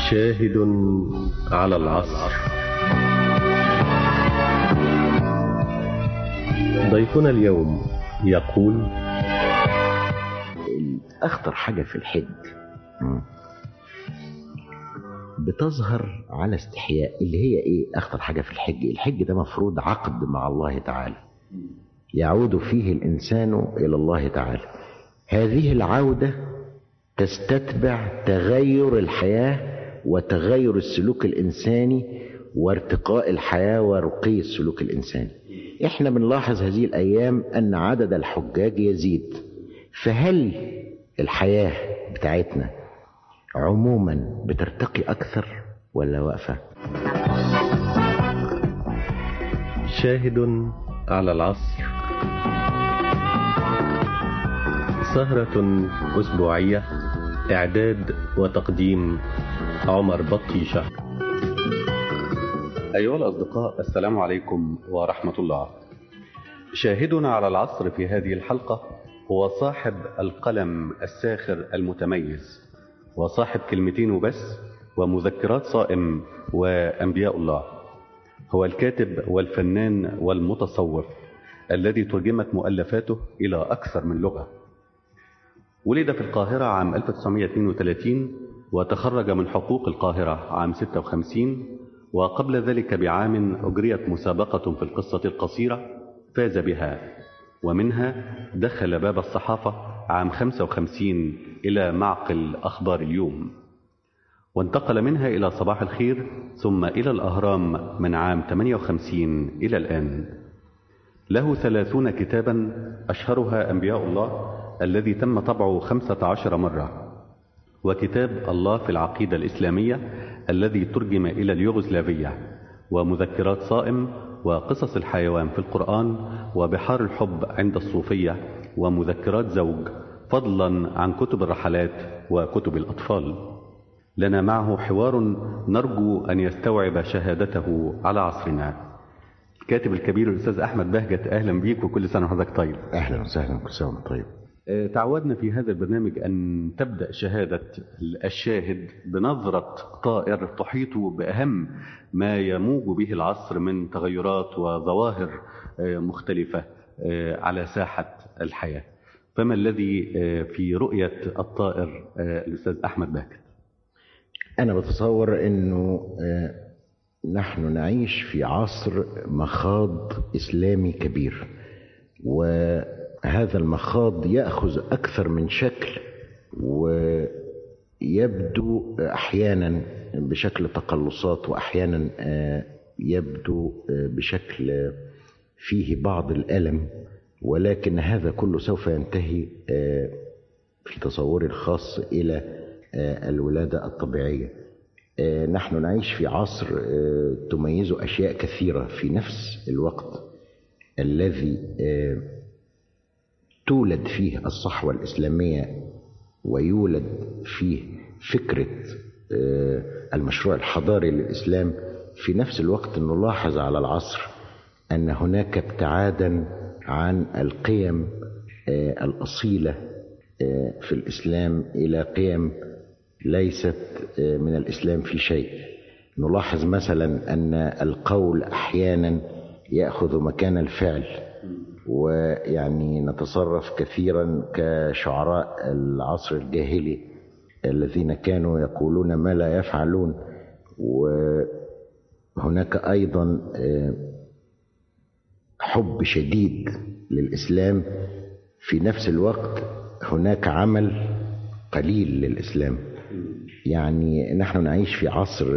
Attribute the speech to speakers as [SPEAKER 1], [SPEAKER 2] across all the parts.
[SPEAKER 1] شاهد على العصر ضيفنا اليوم يقول
[SPEAKER 2] أخطر حاجة في الحج بتظهر على استحياء اللي هي إيه أخطر حاجة في الحج الحج ده مفروض عقد مع الله تعالى يعود فيه الإنسان إلى الله تعالى هذه العودة تستتبع تغير الحياة وتغير السلوك الإنساني وارتقاء الحياة ورقي السلوك الإنساني احنا بنلاحظ هذه الأيام أن عدد الحجاج يزيد فهل الحياة بتاعتنا عموما بترتقي أكثر ولا واقفة
[SPEAKER 1] شاهد على العصر سهرة أسبوعية إعداد وتقديم عمر بطيشة
[SPEAKER 3] أيها الأصدقاء السلام عليكم ورحمة الله شاهدنا على العصر في هذه الحلقة هو صاحب القلم الساخر المتميز وصاحب كلمتين وبس ومذكرات صائم وأنبياء الله هو الكاتب والفنان والمتصوف الذي ترجمت مؤلفاته إلى أكثر من لغة ولد في القاهرة عام 1932 وتخرج من حقوق القاهرة عام 56 وقبل ذلك بعام أجريت مسابقة في القصة القصيرة فاز بها ومنها دخل باب الصحافة عام 55 إلى معقل أخبار اليوم وانتقل منها إلى صباح الخير ثم إلى الأهرام من عام 58 إلى الآن له ثلاثون كتابا أشهرها أنبياء الله الذي تم طبعه خمسة عشر مرة وكتاب الله في العقيدة الإسلامية الذي ترجم إلى اليوغوسلافية ومذكرات صائم وقصص الحيوان في القرآن وبحار الحب عند الصوفية ومذكرات زوج فضلا عن كتب الرحلات وكتب الأطفال لنا معه حوار نرجو أن يستوعب شهادته على عصرنا الكاتب الكبير الأستاذ أحمد بهجت أهلا بيك وكل سنة وحضرتك طيب
[SPEAKER 2] أهلا وسهلا كل سنة وأنت طيب
[SPEAKER 3] آه، تعودنا في هذا البرنامج أن تبدأ شهادة الشاهد بنظرة طائر تحيط بأهم ما يموج به العصر من تغيرات وظواهر آه، مختلفة آه، على ساحة الحياة فما الذي في رؤية الطائر الأستاذ أحمد باكر
[SPEAKER 2] أنا بتصور أنه نحن نعيش في عصر مخاض إسلامي كبير وهذا المخاض يأخذ أكثر من شكل ويبدو أحيانا بشكل تقلصات وأحيانا يبدو بشكل فيه بعض الألم ولكن هذا كله سوف ينتهي في تصوري الخاص إلى الولادة الطبيعية نحن نعيش في عصر تميزه أشياء كثيرة في نفس الوقت الذي تولد فيه الصحوة الإسلامية ويولد فيه فكرة المشروع الحضاري للإسلام في نفس الوقت نلاحظ على العصر أن هناك ابتعادا عن القيم الأصيلة في الإسلام إلى قيم ليست من الإسلام في شيء نلاحظ مثلا أن القول أحيانا يأخذ مكان الفعل ويعني نتصرف كثيرا كشعراء العصر الجاهلي الذين كانوا يقولون ما لا يفعلون وهناك أيضا حب شديد للإسلام في نفس الوقت هناك عمل قليل للإسلام يعني نحن نعيش في عصر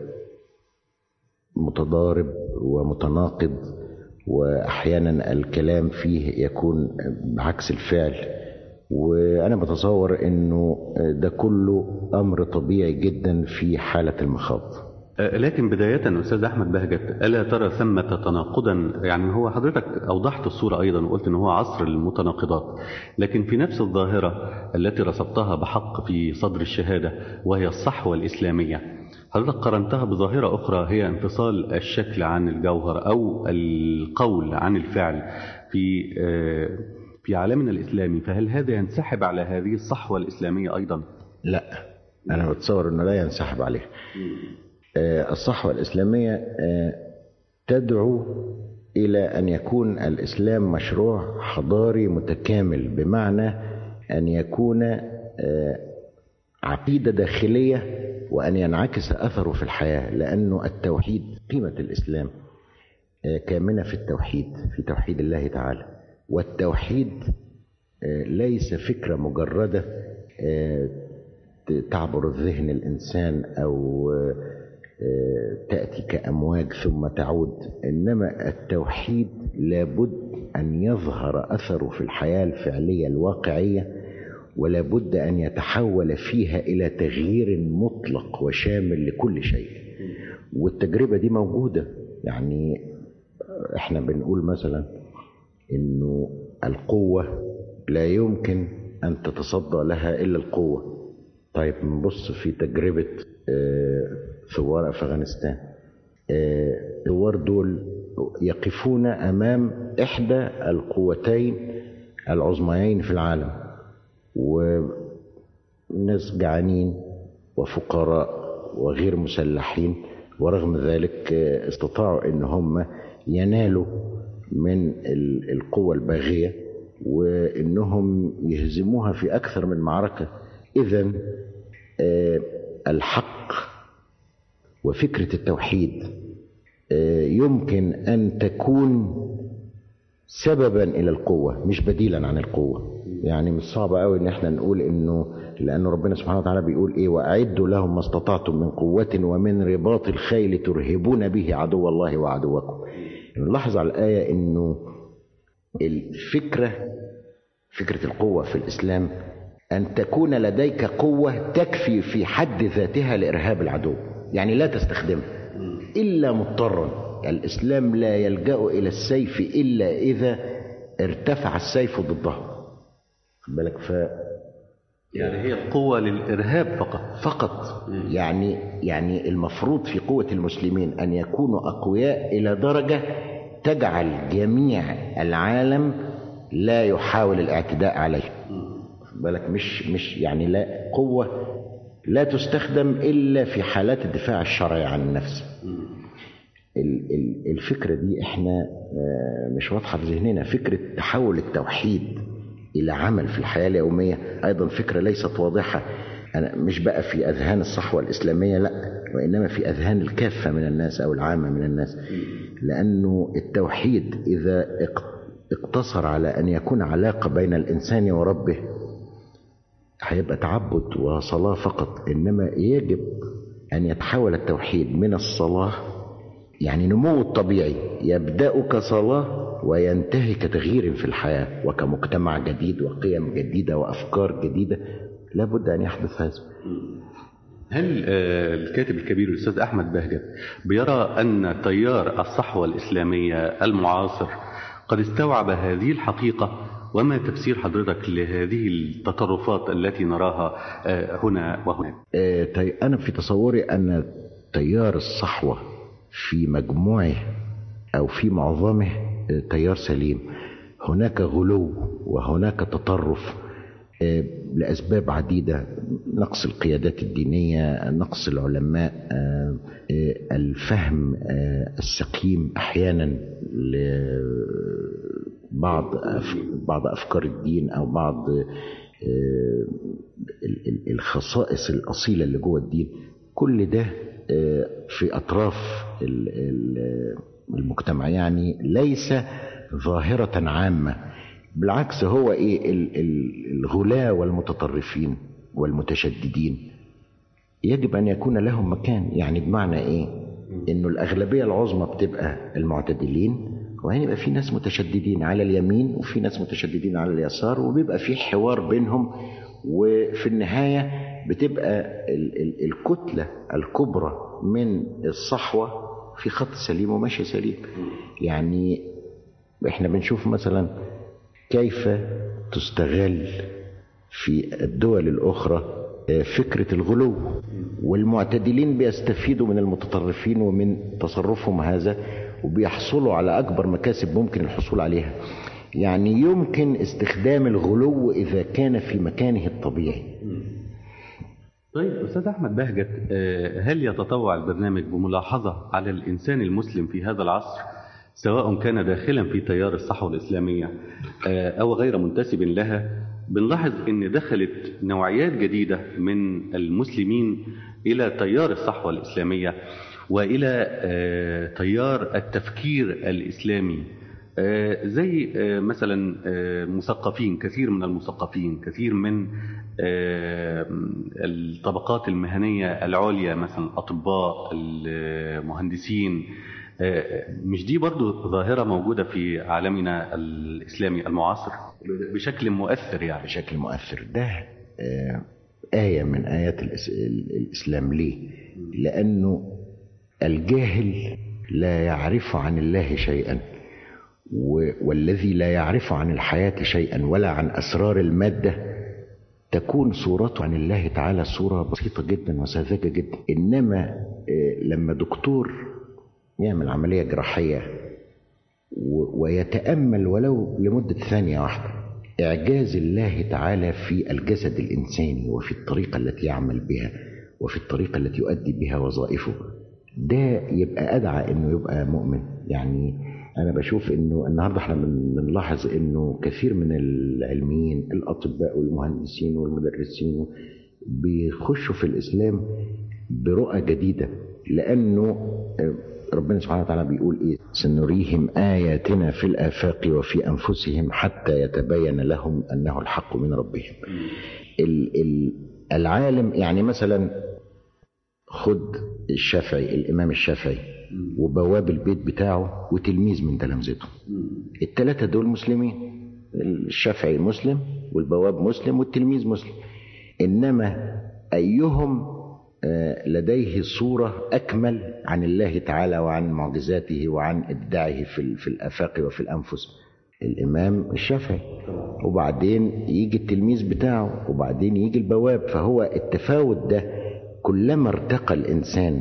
[SPEAKER 2] متضارب ومتناقض واحيانا الكلام فيه يكون بعكس الفعل وانا بتصور انه ده كله امر طبيعي جدا في حاله المخاض
[SPEAKER 3] لكن بداية أستاذ أحمد بهجت ألا ترى ثمة تناقضا يعني هو حضرتك أوضحت الصورة أيضا وقلت أنه هو عصر المتناقضات لكن في نفس الظاهرة التي رصدتها بحق في صدر الشهادة وهي الصحوة الإسلامية حضرتك قرنتها بظاهرة أخرى هي انفصال الشكل عن الجوهر أو القول عن الفعل في في عالمنا الإسلامي فهل هذا ينسحب على هذه الصحوة الإسلامية أيضا؟
[SPEAKER 2] لا أنا بتصور أنه لا ينسحب عليها آه، الصحوة الإسلامية آه، تدعو إلى أن يكون الإسلام مشروع حضاري متكامل بمعنى أن يكون آه، عقيدة داخلية وأن ينعكس أثره في الحياة لأنه التوحيد قيمة الإسلام آه، كامنة في التوحيد في توحيد الله تعالى والتوحيد آه، ليس فكرة مجردة آه، ت- تعبر الذهن الإنسان أو آه، آه، تأتي كأمواج ثم تعود إنما التوحيد لابد أن يظهر أثره في الحياة الفعلية الواقعية ولا بد أن يتحول فيها إلى تغيير مطلق وشامل لكل شيء والتجربة دي موجودة يعني احنا بنقول مثلا انه القوة لا يمكن ان تتصدى لها الا القوة طيب نبص في تجربة آه، ثوار افغانستان آه، الثوار دول يقفون امام احدى القوتين العظميين في العالم وناس جعانين وفقراء وغير مسلحين ورغم ذلك آه، استطاعوا ان هم ينالوا من ال- القوة الباغية وانهم يهزموها في اكثر من معركة اذا الحق وفكرة التوحيد آه، يمكن ان تكون سببا الى القوه مش بديلا عن القوه يعني مش صعب قوي ان احنا نقول انه لان ربنا سبحانه وتعالى بيقول ايه واعدوا لهم ما استطعتم من قوه ومن رباط الخيل ترهبون به عدو الله وعدوكم نلاحظ على الايه انه الفكره فكره القوه في الاسلام ان تكون لديك قوه تكفي في حد ذاتها لارهاب العدو يعني لا تستخدمها الا مضطرا الاسلام لا يلجا الى السيف الا اذا ارتفع السيف ضدها خد بالك ف
[SPEAKER 3] يعني هي القوة للإرهاب فقط
[SPEAKER 2] فقط يعني يعني المفروض في قوة المسلمين أن يكونوا أقوياء إلى درجة تجعل جميع العالم لا يحاول الاعتداء عليه خد بالك مش مش يعني لا قوة لا تستخدم إلا في حالات الدفاع الشرعي عن النفس ال- ال- الفكرة دي احنا آه، مش واضحة في ذهننا فكرة تحول التوحيد إلى عمل في الحياة اليومية أيضا فكرة ليست واضحة أنا مش بقى في أذهان الصحوة الإسلامية لا وإنما في أذهان الكافة من الناس أو العامة من الناس لأنه التوحيد إذا اق- اقتصر على أن يكون علاقة بين الإنسان وربه هيبقى تعبد وصلاة فقط إنما يجب أن يتحول التوحيد من الصلاة يعني نمو الطبيعي يبدأ كصلاة وينتهي كتغيير في الحياة وكمجتمع جديد وقيم جديدة وأفكار جديدة لابد أن يحدث هذا
[SPEAKER 3] هل آه، الكاتب الكبير الأستاذ أحمد بهجت بيرى أن تيار الصحوة الإسلامية المعاصر قد استوعب هذه الحقيقة وما تفسير حضرتك لهذه التطرفات التي نراها آه، هنا وهناك
[SPEAKER 2] آه، تي- أنا في تصوري أن تيار الصحوة في مجموعه أو في معظمه آه، تيار سليم هناك غلو وهناك تطرف آه، لأسباب عديدة نقص القيادات الدينية نقص العلماء آه، آه، الفهم آه، السقيم أحيانا لبعض أف- بعض أفكار الدين أو بعض آه، ال- ال- الخصائص الأصيلة اللي جوه الدين كل ده آه، في أطراف ال- ال- المجتمع يعني ليس ظاهرة عامة بالعكس هو إيه ال- ال- الغلاة والمتطرفين والمتشددين يجب أن يكون لهم مكان يعني بمعنى إيه إنه الأغلبية العظمى بتبقى المعتدلين وبعدين يبقى في ناس متشددين على اليمين وفي ناس متشددين على اليسار وبيبقى في حوار بينهم وفي النهاية بتبقى ال- ال- الكتلة الكبرى من الصحوة في خط سليم وماشي سليم يعني احنا بنشوف مثلا كيف تستغل في الدول الأخرى آه، فكرة الغلو والمعتدلين بيستفيدوا من المتطرفين ومن تصرفهم هذا وبيحصلوا على أكبر مكاسب ممكن الحصول عليها يعني يمكن استخدام الغلو إذا كان في مكانه الطبيعي
[SPEAKER 3] طيب أستاذ أحمد بهجت آه، هل يتطوع البرنامج بملاحظة على الإنسان المسلم في هذا العصر سواء كان داخلا في تيار الصحوة الإسلامية آه، أو غير منتسب لها بنلاحظ أن دخلت نوعيات جديدة من المسلمين إلى تيار الصحوة الإسلامية وإلى آه، تيار التفكير الإسلامي آه، زي آه، مثلا آه، مثقفين كثير من المثقفين كثير من آه، الطبقات المهنية العليا مثلا الأطباء المهندسين آه، مش دي برضو ظاهرة موجودة في عالمنا الإسلامي المعاصر بشكل مؤثر يعني
[SPEAKER 2] بشكل مؤثر ده آه، آية من آيات الإس- ال- الإسلام ليه؟ لأنه الجاهل لا يعرف عن الله شيئا و- والذي لا يعرف عن الحياة شيئا ولا عن أسرار المادة تكون صورته عن الله تعالى صورة بسيطة جدا وساذجة جدا إنما آه، لما دكتور يعمل عملية جراحية و- ويتأمل ولو لمدة ثانية واحدة إعجاز الله تعالى في الجسد الإنساني وفي الطريقة التي يعمل بها وفي الطريقة التي يؤدي بها وظائفه ده يبقى أدعى إنه يبقى مؤمن يعني أنا بشوف إنه النهاردة إحنا بن- بنلاحظ إنه كثير من العلميين الأطباء والمهندسين والمدرسين بيخشوا في الإسلام برؤى جديدة لأنه آه، ربنا سبحانه وتعالى بيقول إيه سنريهم آياتنا في الآفاق وفي أنفسهم حتى يتبين لهم أنه الحق من ربهم ال- ال- العالم يعني مثلا خد الشافعي الإمام الشافعي وبواب البيت بتاعه وتلميذ من تلامذته الثلاثة دول مسلمين الشافعي مسلم والبواب مسلم والتلميذ مسلم إنما أيهم آه، لديه صورة أكمل عن الله تعالى وعن معجزاته وعن إبداعه في ال- في الآفاق وفي الأنفس الإمام الشافعي وبعدين يجي التلميذ بتاعه وبعدين يجي البواب فهو التفاوت ده كلما ارتقى الإنسان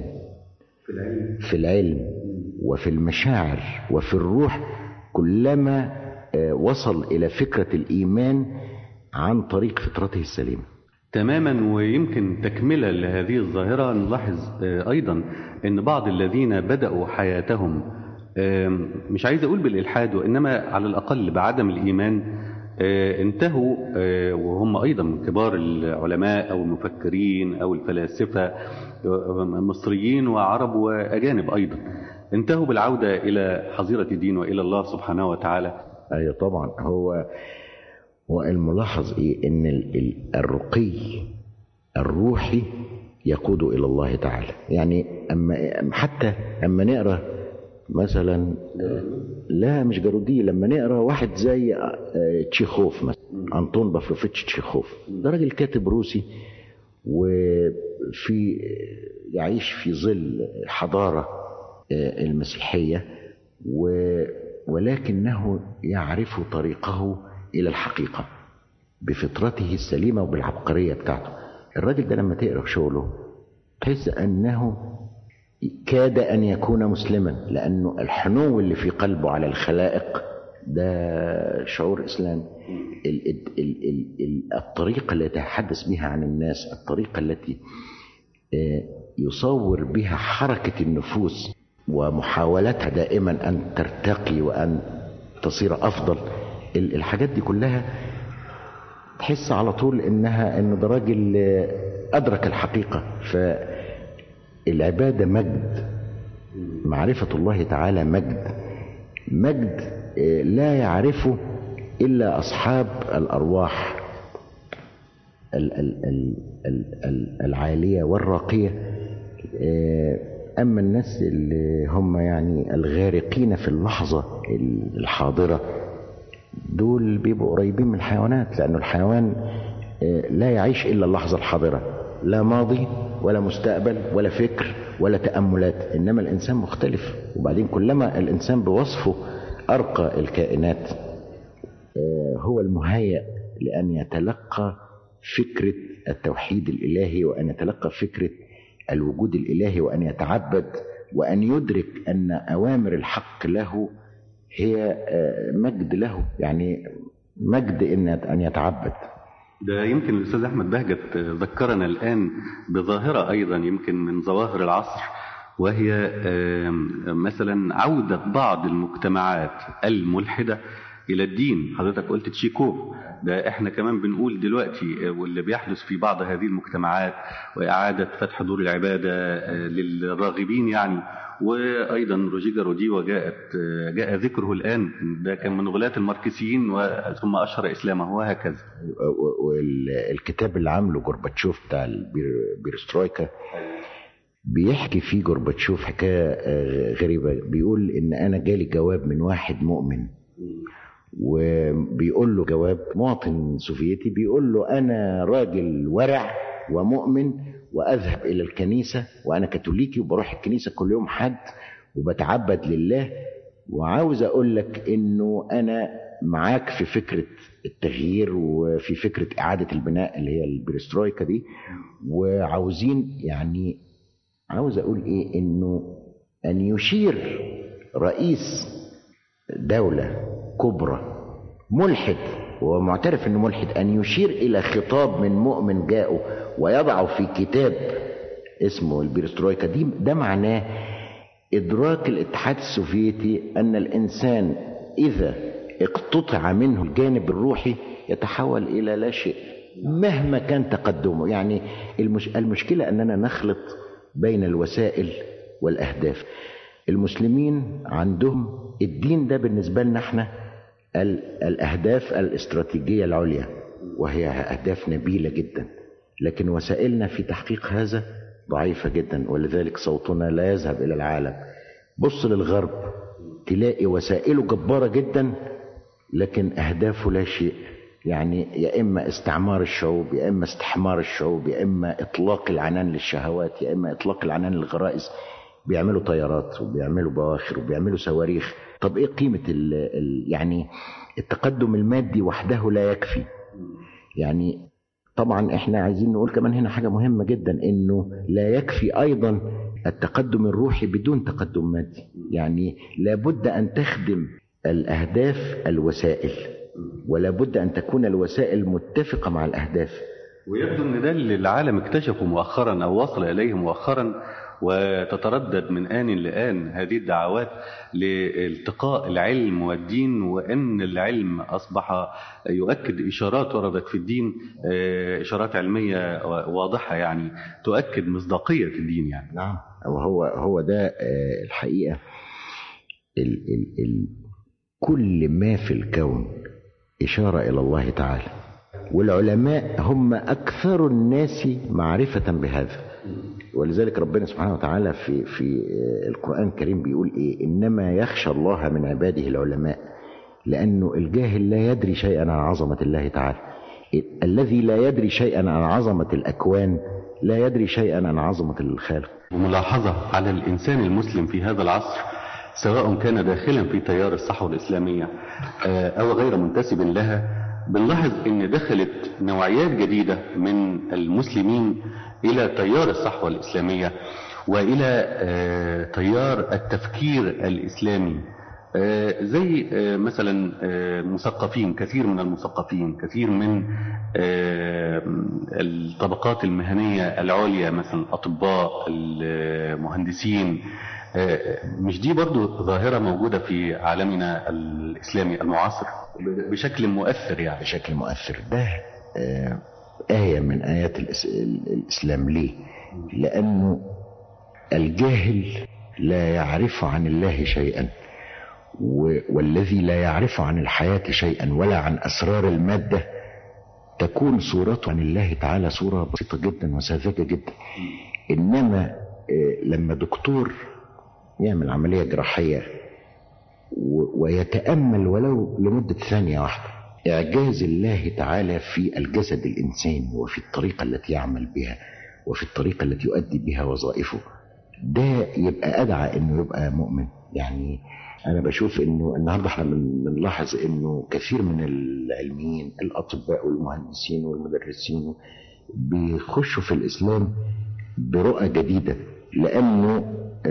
[SPEAKER 2] في العلم وفي المشاعر وفي الروح كلما آه، وصل إلى فكرة الإيمان عن طريق فطرته السليمة
[SPEAKER 3] تماما ويمكن تكملة لهذه الظاهرة نلاحظ آه، أيضا أن بعض الذين بدأوا حياتهم آم، مش عايز أقول بالإلحاد وإنما على الأقل بعدم الإيمان آه، انتهوا آه، وهم أيضا من كبار العلماء أو المفكرين أو الفلاسفة آه، مصريين وعرب وأجانب أيضا انتهوا بالعودة إلى حظيرة الدين وإلى الله سبحانه وتعالى
[SPEAKER 2] أيوة طبعا هو هو الملاحظ إيه إن ال- ال- الرقي الروحي يقود إلى الله تعالى يعني أما أما- حتى أما نقرأ مثلا لا مش جارودي لما نقرا واحد زي آه، تشيخوف مثلا انطون بافروفيتش تشيخوف ده راجل كاتب روسي وفي يعيش في ظل حضاره آه، المسيحيه و ولكنه يعرف طريقه الى الحقيقه بفطرته السليمه وبالعبقريه بتاعته الراجل ده لما تقرا شغله تحس انه كاد ان يكون مسلما لانه الحنو اللي في قلبه على الخلائق ده شعور اسلامي ال- ال- ال- ال- ال- الطريقه التي يتحدث بها عن الناس الطريقه التي آه، يصور بها حركه النفوس ومحاولتها دائما ان ترتقي وان تصير افضل ال- الحاجات دي كلها تحس على طول انها ان ده راجل آه، ادرك الحقيقه فالعباده مجد معرفه الله تعالى مجد مجد آه، لا يعرفه الا اصحاب الارواح ال- ال- ال- ال- ال- العاليه والراقيه آه، اما الناس اللي هم يعني الغارقين في اللحظه الحاضره دول بيبقوا قريبين من الحيوانات لأنه الحيوان آه، لا يعيش إلا اللحظة الحاضرة لا ماضي ولا مستقبل ولا فكر ولا تأملات إنما الإنسان مختلف وبعدين كلما الإنسان بوصفه أرقى الكائنات آه، هو المهيأ لأن يتلقى فكرة التوحيد الإلهي وأن يتلقى فكرة الوجود الإلهي وأن يتعبد وأن يدرك أن أوامر الحق له هي آه، مجد له يعني مجد إن أن يتعبد
[SPEAKER 3] ده يمكن الأستاذ أحمد بهجت ذكرنا الآن بظاهرة أيضا يمكن من ظواهر العصر وهي آم، مثلا عودة بعض المجتمعات الملحدة إلى الدين حضرتك قلت تشيكوف ده احنا كمان بنقول دلوقتي آه، واللي بيحدث في بعض هذه المجتمعات وإعادة فتح دور العبادة آه، للراغبين يعني وأيضا روجيجا روديوا جاءت آه، جاء ذكره الآن ده كان من غلاة الماركسيين و- ثم أشهر إسلامه وهكذا
[SPEAKER 2] والكتاب اللي عامله جورباتشوف بتاع البيرسترويكا بيحكي فيه جورباتشوف حكايه آه، غريبه بيقول ان انا جالي جواب من واحد مؤمن وبيقول له جواب مواطن سوفيتي بيقول له انا راجل ورع ومؤمن واذهب الى الكنيسه وانا كاثوليكي وبروح الكنيسه كل يوم حد وبتعبد لله وعاوز اقول لك انه انا معاك في فكره التغيير وفي فكره اعاده البناء اللي هي البريسترويكا دي وعاوزين يعني عاوز اقول ايه انه ان يشير رئيس دولة كبرى ملحد وهو معترف انه ملحد ان يشير الى خطاب من مؤمن جاءه ويضعه في كتاب اسمه البيرسترويكا دي ده معناه ادراك الاتحاد السوفيتي ان الانسان اذا اقتطع منه الجانب الروحي يتحول الى لا شيء مهما كان تقدمه يعني المش... المشكله اننا نخلط بين الوسائل والاهداف المسلمين عندهم الدين ده بالنسبه لنا احنا ال- الاهداف الاستراتيجيه العليا وهي اهداف نبيله جدا لكن وسائلنا في تحقيق هذا ضعيفه جدا ولذلك صوتنا لا يذهب الى العالم بص للغرب تلاقي وسائله جباره جدا لكن اهدافه لا شيء يعني يا اما استعمار الشعوب يا اما استحمار الشعوب يا اما اطلاق العنان للشهوات يا اما اطلاق العنان للغرائز بيعملوا طيارات وبيعملوا بواخر وبيعملوا صواريخ طب ايه قيمه ال ال يعني التقدم المادي وحده لا يكفي يعني طبعا احنا عايزين نقول كمان هنا حاجه مهمه جدا انه لا يكفي ايضا التقدم الروحي بدون تقدم مادي يعني لابد ان تخدم الاهداف الوسائل ولا بد ان تكون الوسائل متفقه مع الاهداف
[SPEAKER 3] ويبدو ان ده اللي العالم اكتشفه مؤخرا او وصل اليه مؤخرا وتتردد من آن لآن هذه الدعوات لالتقاء العلم والدين وأن العلم أصبح يؤكد إشارات وردت في الدين آه، إشارات علمية واضحة يعني تؤكد مصداقية الدين يعني
[SPEAKER 2] نعم وهو هو ده آه، الحقيقه ال ال ال كل ما في الكون اشاره الى الله تعالى والعلماء هم اكثر الناس معرفه بهذا ولذلك ربنا سبحانه وتعالى في في آه، القران الكريم بيقول ايه انما يخشى الله من عباده العلماء لانه الجاهل لا يدري شيئا عن عظمه الله تعالى ال- الذي لا يدري شيئا عن عظمه الاكوان لا يدري شيئا عن عظمه الخالق
[SPEAKER 3] وملاحظة على الإنسان المسلم في هذا العصر سواء كان داخلا في تيار الصحوة الإسلامية آه، أو غير منتسب لها بنلاحظ أن دخلت نوعيات جديدة من المسلمين إلى تيار الصحوة الإسلامية وإلى آه، تيار التفكير الإسلامي آه، زي آه، مثلا آه، مثقفين كثير من المثقفين كثير من آه، الطبقات المهنية العليا مثلا الأطباء المهندسين آه، مش دي برضو ظاهرة موجودة في عالمنا الإسلامي المعاصر بشكل مؤثر يعني
[SPEAKER 2] بشكل مؤثر ده آه، آية من آيات الإس- ال- الإسلام ليه؟ لأنه الجاهل لا يعرف عن الله شيئا و- والذي لا يعرف عن الحياة شيئا ولا عن أسرار المادة تكون صورته عن الله تعالى صورة بسيطة جدا وساذجة جدا إنما آه، لما دكتور يعمل عملية جراحية و- ويتأمل ولو لمدة ثانية واحدة إعجاز الله تعالى في الجسد الإنساني وفي الطريقة التي يعمل بها وفي الطريقة التي يؤدي بها وظائفه ده يبقى أدعى إنه يبقى مؤمن يعني أنا بشوف إنه النهاردة إحنا بن- بنلاحظ إنه كثير من العلميين الأطباء والمهندسين والمدرسين بيخشوا في الإسلام برؤى جديدة لأنه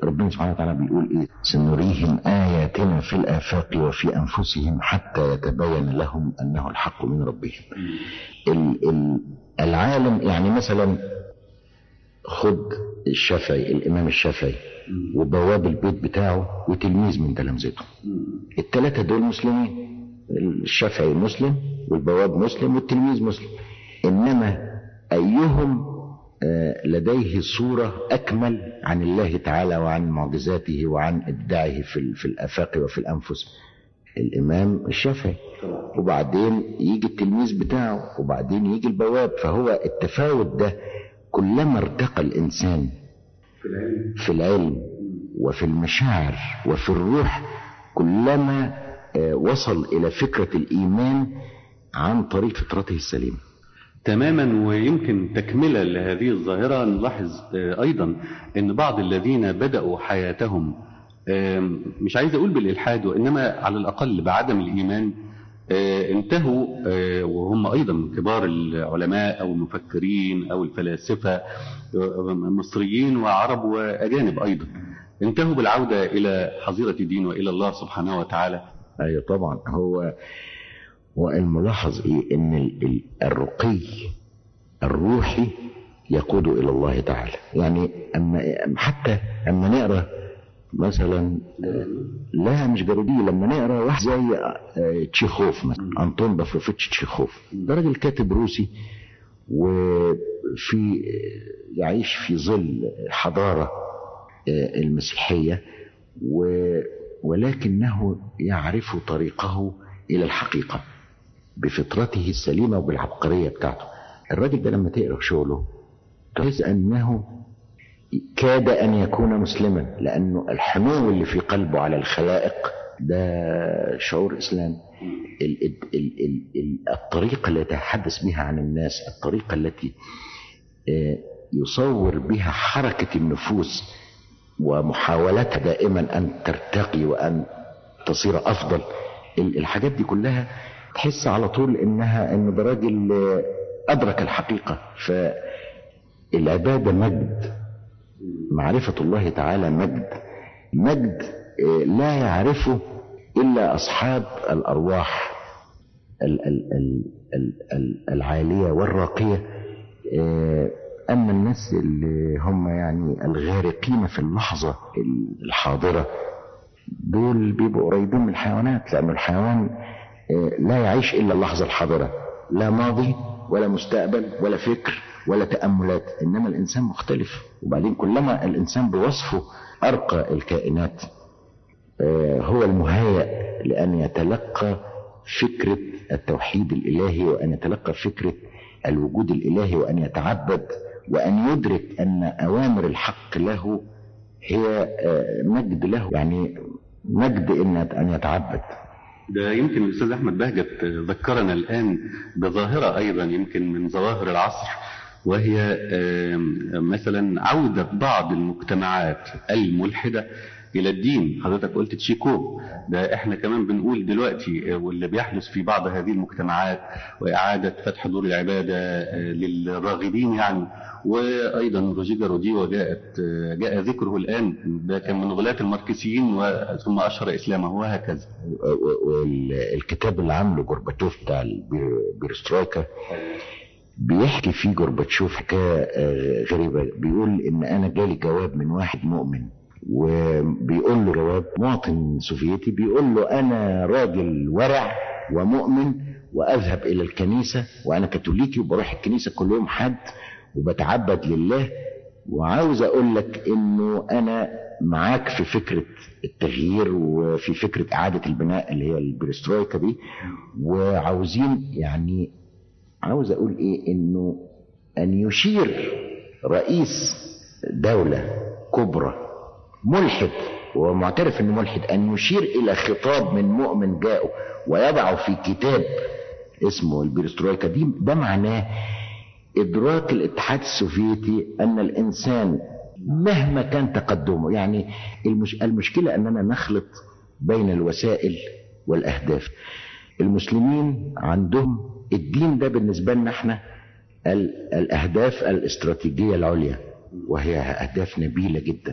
[SPEAKER 2] ربنا سبحانه وتعالى بيقول ايه سنريهم آياتنا في الآفاق وفي أنفسهم حتى يتبين لهم أنه الحق من ربهم ال- ال- العالم يعني مثلا خد الشافعي الإمام الشافعي وبواب البيت بتاعه وتلميذ من تلامذته الثلاثة دول مسلمين الشافعي مسلم والبواب مسلم والتلميذ مسلم إنما أيهم آه، لديه صورة أكمل عن الله تعالى وعن معجزاته وعن إبداعه في ال- في الآفاق وفي الأنفس الإمام الشافعي وبعدين يجي التلميذ بتاعه وبعدين يجي البواب فهو التفاوت ده كلما ارتقى الإنسان في العلم وفي المشاعر وفي الروح كلما آه، وصل إلى فكرة الإيمان عن طريق فطرته السليمة
[SPEAKER 3] تماما ويمكن تكملة لهذه الظاهرة نلاحظ آه، أيضا أن بعض الذين بدأوا حياتهم آم، مش عايز أقول بالإلحاد وإنما على الأقل بعدم الإيمان آه، انتهوا آه، وهم أيضا من كبار العلماء أو المفكرين أو الفلاسفة آه، مصريين وعرب وأجانب أيضا انتهوا بالعودة إلى حظيرة الدين وإلى الله سبحانه وتعالى
[SPEAKER 2] ايوه طبعا هو والملاحظ ايه ان ال- ال- الرقي الروحي يقود الى الله تعالى يعني اما حتى اما نقرا مثلا لا مش جارودي لما نقرا واحد زي آه، تشيخوف مثلا انطون بافروفيتش تشيخوف ده راجل كاتب روسي وفي يعيش في ظل حضاره آه، المسيحيه و ولكنه يعرف طريقه الى الحقيقه بفطرته السليمه وبالعبقريه بتاعته الراجل ده لما تقرا شغله تحس انه كاد ان يكون مسلما لانه الحنو اللي في قلبه على الخلائق ده شعور اسلامي ال- ال- ال- ال- ال- الطريقه التي يتحدث بها عن الناس الطريقه التي آه، يصور بها حركه النفوس ومحاولتها دائما ان ترتقي وان تصير افضل ال- الحاجات دي كلها تحس على طول انها ان ده راجل آه، ادرك الحقيقه فالعباده مجد معرفه الله تعالى مجد مجد آه، لا يعرفه الا اصحاب الارواح ال- ال- ال- ال- ال- العاليه والراقيه آه، اما الناس اللي هم يعني الغارقين في اللحظه الحاضره دول بيبقوا قريبين من الحيوانات لأن الحيوان آه، لا يعيش إلا اللحظة الحاضرة لا ماضي ولا مستقبل ولا فكر ولا تأملات إنما الإنسان مختلف وبعدين كلما الإنسان بوصفه أرقى الكائنات آه، هو المهيأ لأن يتلقى فكرة التوحيد الإلهي وأن يتلقى فكرة الوجود الإلهي وأن يتعبد وأن يدرك أن أوامر الحق له هي آه، مجد له يعني مجد إن أن يتعبد
[SPEAKER 3] ده يمكن الأستاذ أحمد بهجت ذكرنا الآن بظاهرة أيضا يمكن من ظواهر العصر وهي آم، مثلا عودة بعض المجتمعات الملحدة إلى الدين حضرتك قلت تشيكو ده احنا كمان بنقول دلوقتي آه، واللي بيحدث في بعض هذه المجتمعات وإعادة فتح دور العبادة آه، للراغبين يعني وأيضا روجيجا روديو جاءت آه، جاء ذكره الآن ده كان من غلاة الماركسيين ثم أشهر إسلامه وهكذا
[SPEAKER 2] والكتاب اللي عامله جورباتشوف بتاع البيرسترويكا بيحكي فيه جورباتشوف حكايه آه، غريبه بيقول ان انا جالي جواب من واحد مؤمن وبيقول له جواب مواطن سوفيتي بيقول له انا راجل ورع ومؤمن واذهب الى الكنيسه وانا كاثوليكي وبروح الكنيسه كل يوم حد وبتعبد لله وعاوز اقول لك انه انا معاك في فكره التغيير وفي فكره اعاده البناء اللي هي البريسترويكا دي وعاوزين يعني عاوز اقول ايه انه ان يشير رئيس دوله كبرى ملحد ومعترف انه ملحد ان يشير الى خطاب من مؤمن جاءه ويضعه في كتاب اسمه البيرسترويكا دي ده معناه ادراك الاتحاد السوفيتي ان الانسان مهما كان تقدمه يعني المش... المشكله اننا نخلط بين الوسائل والاهداف المسلمين عندهم الدين ده بالنسبه لنا احنا ال... الاهداف الاستراتيجيه العليا وهي اهداف نبيله جدا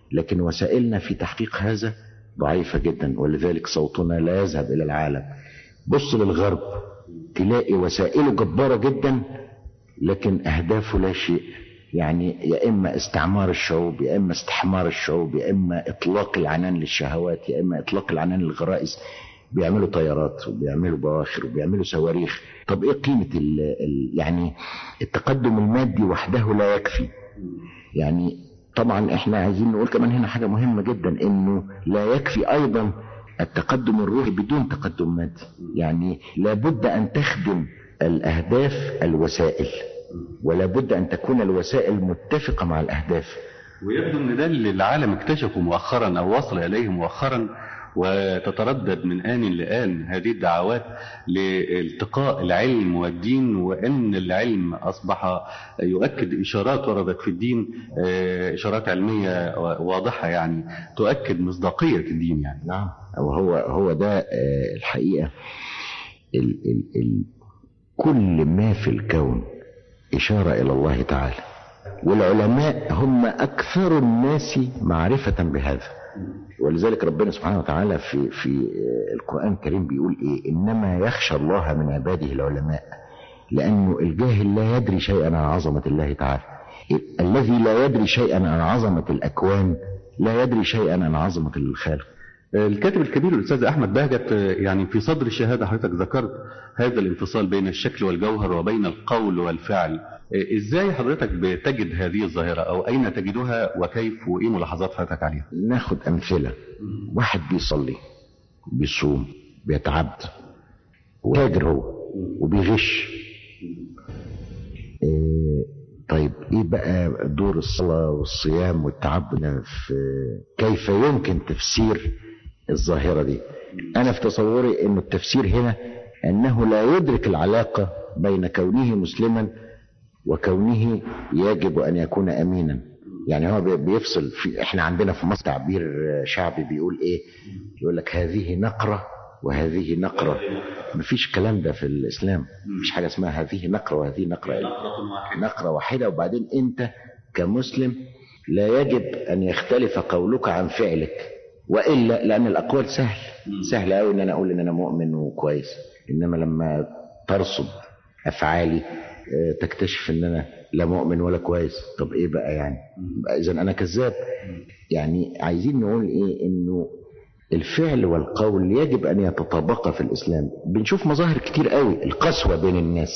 [SPEAKER 2] لكن وسائلنا في تحقيق هذا ضعيفة جدا ولذلك صوتنا لا يذهب إلى العالم بص للغرب تلاقي وسائله جبارة جدا لكن أهدافه لا شيء يعني يا إما استعمار الشعوب يا إما استحمار الشعوب يا إما إطلاق العنان للشهوات يا إما إطلاق العنان للغرائز بيعملوا طيارات وبيعملوا بواخر وبيعملوا صواريخ طب ايه قيمة ال ال يعني التقدم المادي وحده لا يكفي يعني طبعا احنا عايزين نقول كمان هنا حاجة مهمة جدا انه لا يكفي ايضا التقدم الروحي بدون تقدم مادي يعني لابد ان تخدم الاهداف الوسائل ولا بد ان تكون الوسائل متفقة مع الاهداف
[SPEAKER 3] ويبدو ان ده اللي العالم اكتشفه مؤخرا او وصل اليه مؤخرا وتتردد من آن لآن هذه الدعوات لالتقاء العلم والدين وأن العلم أصبح يؤكد إشارات وردت في الدين إشارات علمية واضحة يعني تؤكد مصداقية الدين يعني
[SPEAKER 2] نعم وهو هو ده الحقيقة ال ال ال كل ما في الكون إشارة إلى الله تعالى والعلماء هم أكثر الناس معرفة بهذا ولذلك ربنا سبحانه وتعالى في في القرآن الكريم بيقول إيه إنما يخشى الله من عباده العلماء لأنه الجاهل لا يدري شيئا عن عظمة الله تعالى الذي لا يدري شيئا عن عظمة الأكوان لا يدري شيئا عن عظمة الخالق
[SPEAKER 3] الكاتب الكبير الاستاذ احمد بهجت يعني في صدر الشهاده حضرتك ذكرت هذا الانفصال بين الشكل والجوهر وبين القول والفعل ازاي حضرتك بتجد هذه الظاهره او اين تجدها وكيف وايه ملاحظات حضرتك عليها
[SPEAKER 2] ناخد امثله واحد بيصلي بيصوم بيتعبد وتاجر هو وبيغش إيه طيب ايه بقى دور الصلاه والصيام والتعبد في كيف يمكن تفسير الظاهره دي انا في تصوري ان التفسير هنا انه لا يدرك العلاقه بين كونه مسلما وكونه يجب ان يكون امينا يعني هو بيفصل في احنا عندنا في مصر تعبير شعبي بيقول ايه يقول لك هذه نقره وهذه نقره مفيش الكلام ده في الاسلام مفيش حاجه اسمها هذه نقره وهذه نقره نقره واحده وبعدين انت كمسلم لا يجب ان يختلف قولك عن فعلك والا لان الاقوال سهل سهل قوي ان انا اقول ان انا مؤمن وكويس انما لما ترصد افعالي تكتشف ان انا لا مؤمن ولا كويس طب ايه بقى يعني اذا انا كذاب يعني عايزين نقول ايه انه الفعل والقول يجب ان يتطابقا في الاسلام بنشوف مظاهر كتير قوي القسوه بين الناس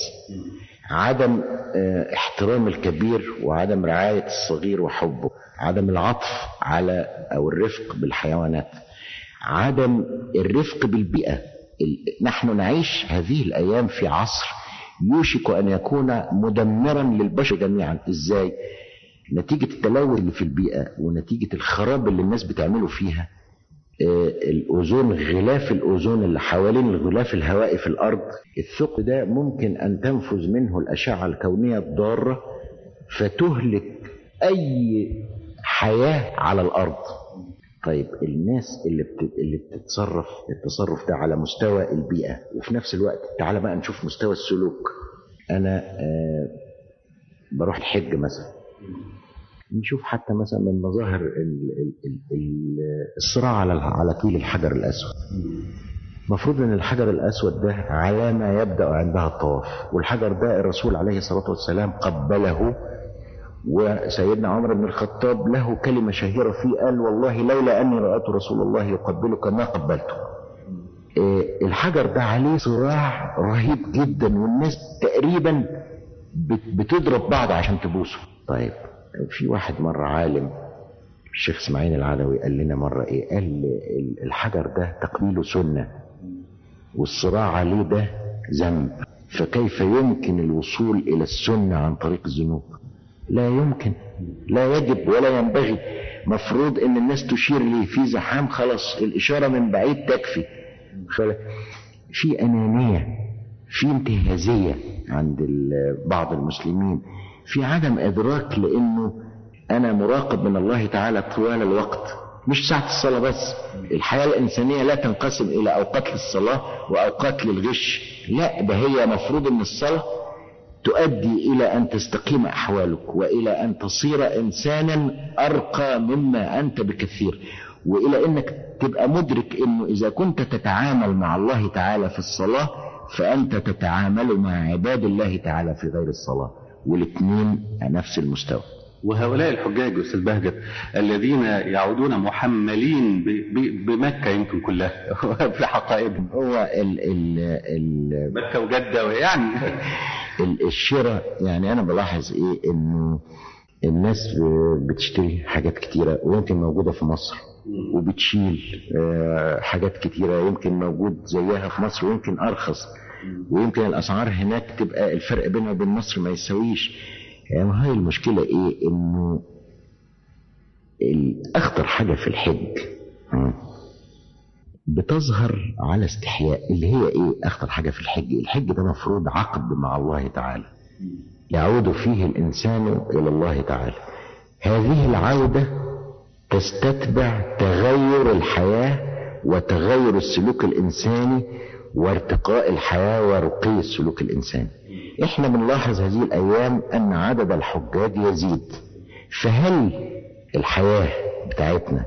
[SPEAKER 2] عدم احترام الكبير وعدم رعايه الصغير وحبه عدم العطف على او الرفق بالحيوانات عدم الرفق بالبيئه نحن نعيش هذه الايام في عصر يوشك ان يكون مدمرا للبشر جميعا ازاي نتيجه التلوث اللي في البيئه ونتيجه الخراب اللي الناس بتعمله فيها الاوزون غلاف الاوزون اللي حوالين الغلاف الهوائي في الارض الثقب ده ممكن ان تنفذ منه الاشعه الكونيه الضاره فتهلك اي حياه على الارض طيب الناس اللي بت... اللي بتتصرف التصرف ده على مستوى البيئه وفي نفس الوقت تعال بقى نشوف مستوى السلوك انا آه بروح الحج مثلا نشوف حتى مثلا من مظاهر ال... ال... ال... الصراع على على طول الحجر الاسود المفروض ان الحجر الاسود ده علامه يبدا عندها الطواف والحجر ده الرسول عليه الصلاه والسلام قبله وسيدنا عمر بن الخطاب له كلمة شهيرة فيه قال والله لولا أني رأيت رسول الله يقبلك ما قبلته إيه الحجر ده عليه صراع رهيب جدا والناس تقريبا بتضرب بعض عشان تبوسه طيب في واحد مرة عالم الشيخ اسماعيل العدوي قال لنا مرة ايه قال الحجر ده تقبيله سنة والصراع عليه ده ذنب فكيف يمكن الوصول إلى السنة عن طريق الذنوب لا يمكن لا يجب ولا ينبغي مفروض ان الناس تشير لي في زحام خلاص الاشاره من بعيد تكفي في انانيه في انتهازيه عند بعض المسلمين في عدم ادراك لانه انا مراقب من الله تعالى طوال الوقت مش ساعة الصلاة بس الحياة الإنسانية لا تنقسم إلى أوقات للصلاة وأوقات للغش لا ده هي مفروض إن الصلاة تؤدي إلى أن تستقيم أحوالك وإلى أن تصير إنسانا أرقى مما أنت بكثير وإلى أنك تبقى مدرك أنه إذا كنت تتعامل مع الله تعالى في الصلاة فأنت تتعامل مع عباد الله تعالى في غير الصلاة والاثنين نفس المستوى
[SPEAKER 3] وهؤلاء الحجاج أستاذ بهجت الذين يعودون محملين ب- ب- بمكة يمكن كلها في حقائبهم
[SPEAKER 2] هو ال ال ال
[SPEAKER 3] مكة وجدة يعني
[SPEAKER 2] ال- الشراء يعني انا بلاحظ ايه انه الناس ب- بتشتري حاجات كتيرة ويمكن موجودة في مصر وبتشيل آه، حاجات كتيرة يمكن موجود زيها في مصر ويمكن أرخص ويمكن الأسعار هناك تبقى الفرق بينها وبين مصر ما يساويش يعني هاي المشكلة إيه إنه الأخطر حاجة في الحج مم. بتظهر على استحياء اللي هي ايه اخطر حاجه في الحج الحج ده مفروض عقد مع الله تعالى يعود فيه الانسان الى الله تعالى هذه العوده تستتبع تغير الحياه وتغير السلوك الانساني وارتقاء الحياه ورقي السلوك الانساني احنا بنلاحظ هذه الايام ان عدد الحجاج يزيد فهل الحياه بتاعتنا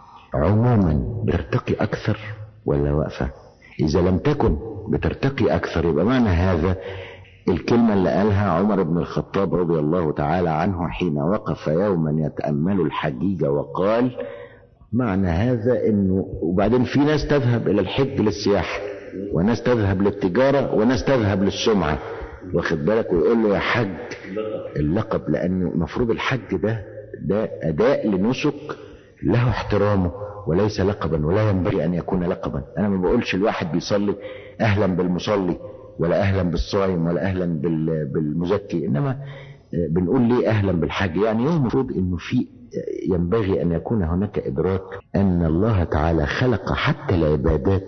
[SPEAKER 2] عموما بترتقي أكثر ولا واقفة إذا لم تكن بترتقي أكثر يبقى معنى هذا الكلمة اللي قالها عمر بن الخطاب رضي الله تعالى عنه حين وقف يوما يتأمل الحجيج وقال معنى هذا انه وبعدين في ناس تذهب الى الحج للسياحة وناس تذهب للتجارة وناس تذهب للسمعة واخد بالك ويقول له يا حج اللقب لانه المفروض الحج ده ده اداء لنسك له احترامه وليس لقبا ولا ينبغي ان يكون لقبا انا ما بقولش الواحد بيصلي اهلا بالمصلي ولا اهلا بالصائم ولا اهلا بال- بالمزكي انما آه، بنقول ليه اهلا بالحج يعني هو المفروض انه في آه، ينبغي ان يكون هناك ادراك ان الله تعالى خلق حتى العبادات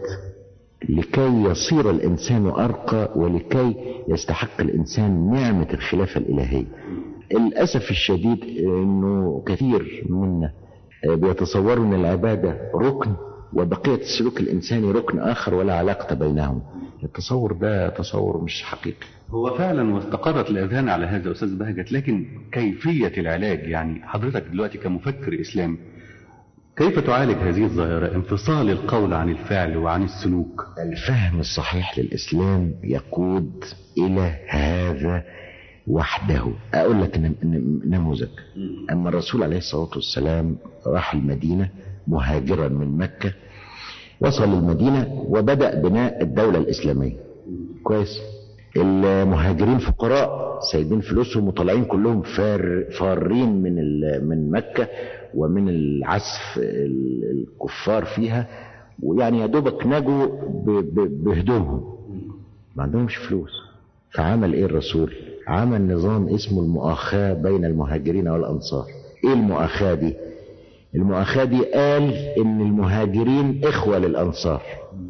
[SPEAKER 2] لكي يصير الانسان ارقى ولكي يستحق الانسان نعمه الخلافه الالهيه للاسف الشديد انه كثير منا بيتصوروا ان العباده ركن وبقيه السلوك الانساني ركن اخر ولا علاقه بينهم التصور ده تصور مش حقيقي
[SPEAKER 3] هو فعلا واستقرت الأذهان على هذا أستاذ بهجت لكن كيفية العلاج يعني حضرتك دلوقتي كمفكر إسلامي كيف تعالج هذه الظاهرة انفصال القول عن الفعل وعن السلوك
[SPEAKER 2] الفهم الصحيح للإسلام يقود إلى هذا وحده أقول لك نم- نم- نموذج أما الرسول عليه الصلاة والسلام راح المدينة مهاجرا من مكة وصل المدينة وبدأ بناء الدولة الإسلامية كويس المهاجرين فقراء سايبين فلوسهم وطالعين كلهم فار فارين من ال- من مكة ومن العسف ال- الكفار فيها ويعني يا دوبك نجوا ب- ب- بهدومهم ما عندهمش فلوس فعمل ايه الرسول عمل نظام اسمه المؤاخاة بين المهاجرين والأنصار ايه المؤاخاة دي المؤاخاة دي قال ان المهاجرين اخوة للأنصار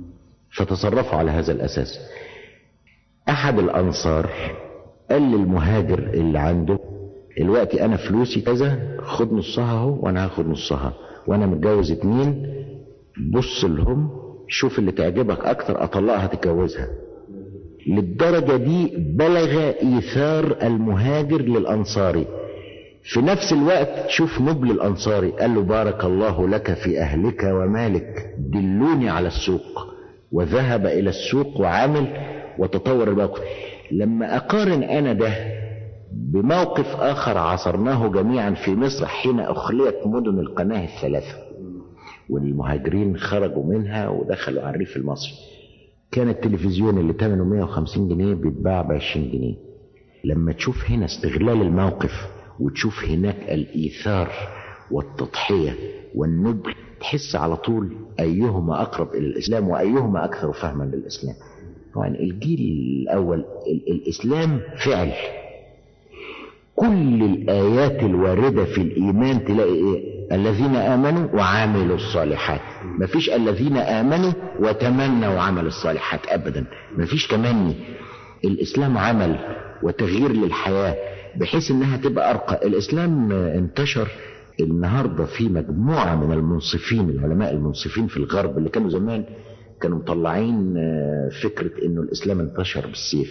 [SPEAKER 2] فتصرفوا على هذا الأساس أحد الأنصار قال للمهاجر اللي عنده دلوقتي أنا فلوسي كذا خد نصها اهو وأنا هاخد نصها وأنا متجوز اتنين بص لهم شوف اللي تعجبك أكتر أطلقها تتجوزها للدرجة دي بلغ إيثار المهاجر للأنصاري في نفس الوقت شوف نبل الأنصاري قال له بارك الله لك في أهلك ومالك دلوني على السوق وذهب إلى السوق وعمل وتطور الموقف لما أقارن أنا ده بموقف آخر عصرناه جميعا في مصر حين أخليت مدن القناة الثلاثة والمهاجرين خرجوا منها ودخلوا على الريف المصري كان التلفزيون اللي ثمنه 150 جنيه بيتباع ب 20 جنيه لما تشوف هنا استغلال الموقف وتشوف هناك الإيثار والتضحية والنبل تحس على طول أيهما أقرب إلى الإسلام وأيهما أكثر فهما للإسلام طبعا الجيل الأول ال- الإسلام فعل كل الآيات الواردة في الإيمان تلاقي إيه الذين آمنوا وعملوا الصالحات مفيش الذين آمنوا وتمنوا وعملوا الصالحات أبدا مفيش تمني الإسلام عمل وتغيير للحياة بحيث إنها تبقى أرقى الإسلام آه، انتشر النهاردة في مجموعة من المنصفين العلماء المنصفين في الغرب اللي كانوا زمان كانوا مطلعين آه، فكرة إنه الإسلام انتشر بالسيف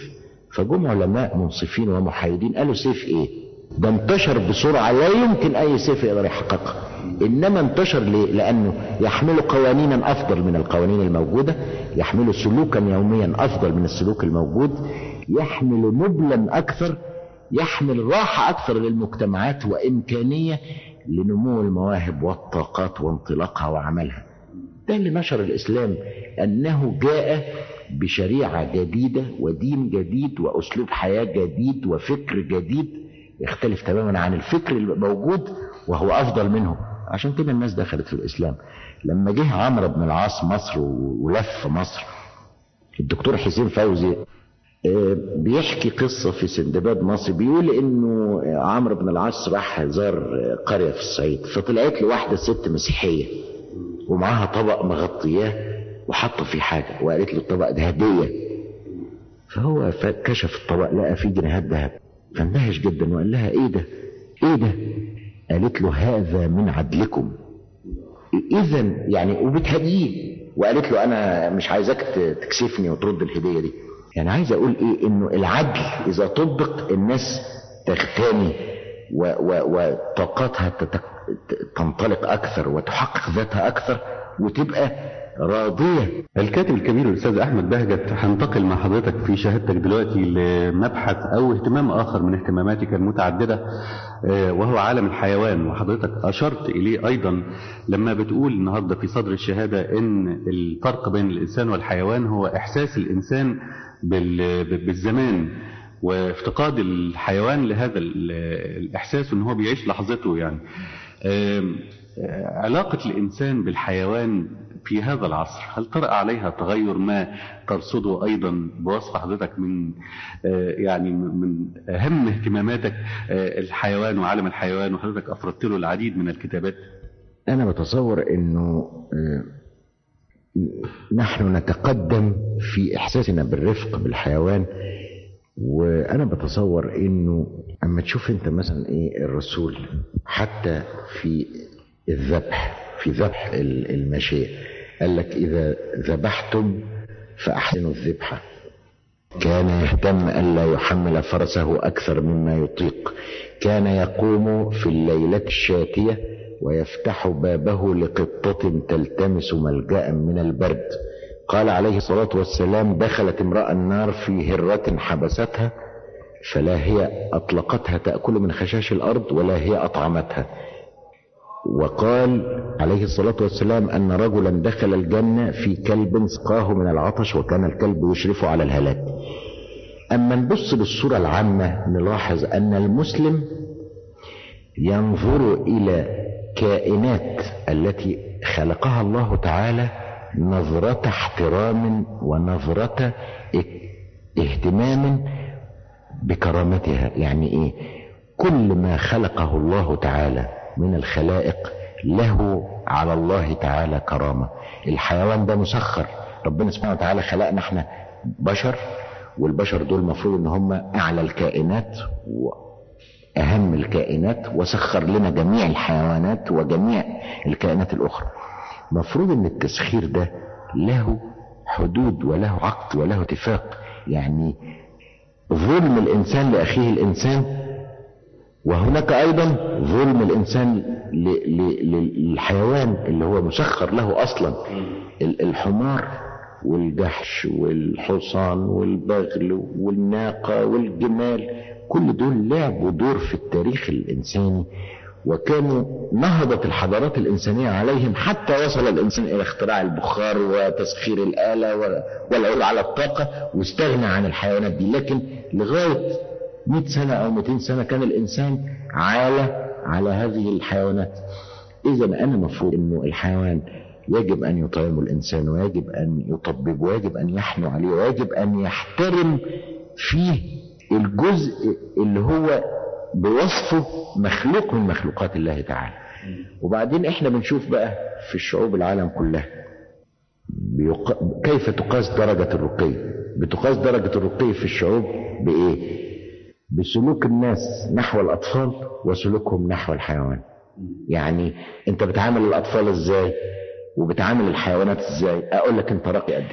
[SPEAKER 2] فجم علماء منصفين ومحايدين قالوا سيف ايه ده انتشر بسرعة لا يمكن اي سيف يقدر يحققها انما انتشر ليه لانه يحمل قوانينا افضل من القوانين الموجودة يحمل سلوكا يوميا افضل من السلوك الموجود يحمل نبلا اكثر يحمل راحة اكثر للمجتمعات وامكانية لنمو المواهب والطاقات وانطلاقها وعملها ده اللي نشر الإسلام أنه جاء بشريعة جديدة ودين جديد وأسلوب حياة جديد وفكر جديد يختلف تماما عن الفكر الموجود وهو أفضل منه عشان كده الناس دخلت في الإسلام لما جه عمرو بن العاص مصر ولف مصر الدكتور حسين فوزي بيحكي قصة في سندباد مصر بيقول انه عمرو بن العاص راح زار قرية في الصعيد فطلعت له واحدة ست مسيحية ومعاها طبق مغطياه وحط فيه حاجة وقالت له الطبق ده هدية فهو كشف الطبق لقى فيه جنيهات ذهب فاندهش جدا وقال لها ايه ده ايه ده قالت له هذا من عدلكم اذا يعني وبتهديه وقالت له انا مش عايزاك تكسفني وترد الهدية دي يعني عايز اقول ايه انه العدل اذا طبق الناس تغتني وطاقاتها تنطلق اكثر وتحقق ذاتها اكثر وتبقى راضيه
[SPEAKER 3] الكاتب الكبير الاستاذ احمد بهجت هنتقل مع حضرتك في شهادتك دلوقتي لمبحث او اهتمام اخر من اهتماماتك المتعدده وهو عالم الحيوان وحضرتك اشرت اليه ايضا لما بتقول النهارده في صدر الشهاده ان الفرق بين الانسان والحيوان هو احساس الانسان بالزمان وافتقاد الحيوان لهذا الاحساس ان هو بيعيش لحظته يعني علاقة الإنسان بالحيوان في هذا العصر هل طرأ عليها تغير ما ترصده أيضا بوصف حضرتك من يعني من أهم اهتماماتك الحيوان وعالم الحيوان وحضرتك أفردت له العديد من الكتابات
[SPEAKER 2] أنا بتصور أنه نحن نتقدم في إحساسنا بالرفق بالحيوان وانا بتصور انه اما تشوف انت مثلا ايه الرسول حتى في الذبح في ذبح الماشيه قال لك اذا ذبحتم فاحسنوا الذبحه كان يهتم الا يحمل فرسه اكثر مما يطيق كان يقوم في الليله الشاتيه ويفتح بابه لقطه تلتمس ملجا من البرد قال عليه الصلاة والسلام دخلت امرأة النار في هرة حبستها فلا هي أطلقتها تأكل من خشاش الأرض ولا هي أطعمتها وقال عليه الصلاة والسلام أن رجلا دخل الجنة في كلب سقاه من العطش وكان الكلب يشرف على الهلاك أما نبص بالصورة العامة نلاحظ أن المسلم ينظر إلى كائنات التي خلقها الله تعالى نظرة احترام ونظرة اهتمام بكرامتها يعني ايه كل ما خلقه الله تعالى من الخلائق له على الله تعالى كرامة الحيوان ده مسخر ربنا سبحانه وتعالى خلقنا احنا بشر والبشر دول المفروض ان هم اعلى الكائنات واهم الكائنات وسخر لنا جميع الحيوانات وجميع الكائنات الاخرى مفروض ان التسخير ده له حدود وله عقد وله اتفاق يعني ظلم الانسان لاخيه الانسان وهناك ايضا ظلم الانسان للحيوان اللي هو مسخر له اصلا الحمار والجحش والحصان والبغل والناقه والجمال كل دول لعبوا دور في التاريخ الانساني وكانوا نهضت الحضارات الإنسانية عليهم حتى وصل الإنسان إلى اختراع البخار وتسخير الآلة والعود على الطاقة واستغنى عن الحيوانات دي لكن لغاية 100 سنة أو 200 سنة كان الإنسان عالة على هذه الحيوانات إذا أنا مفروض أنه الحيوان يجب أن يطعمه الإنسان ويجب أن يطبب ويجب أن يحنو عليه ويجب أن يحترم فيه الجزء اللي هو بوصفه مخلوق من مخلوقات الله تعالى وبعدين احنا بنشوف بقى في الشعوب العالم كلها بيق... كيف تقاس درجة الرقي بتقاس درجة الرقي في الشعوب بإيه بسلوك الناس نحو الأطفال وسلوكهم نحو الحيوان يعني انت بتعامل الأطفال ازاي وبتعامل الحيوانات ازاي اقول لك انت راقي قد ايه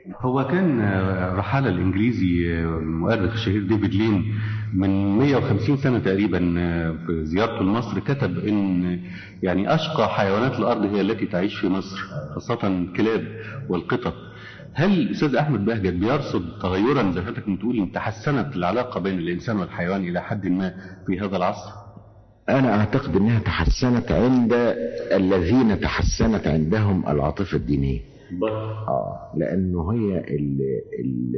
[SPEAKER 3] هو كان رحالة الإنجليزي المؤرخ الشهير ديفيد لين من 150 سنة تقريبا في زيارته لمصر كتب إن يعني أشقى حيوانات الأرض هي التي تعيش في مصر خاصة الكلاب والقطط هل أستاذ أحمد بهجت بيرصد تغيرا زي حضرتك بتقول إن تحسنت العلاقة بين الإنسان والحيوان إلى حد ما في هذا العصر؟
[SPEAKER 2] أنا أعتقد أنها تحسنت عند الذين تحسنت عندهم العاطفة الدينية آه لأنه هي ال ال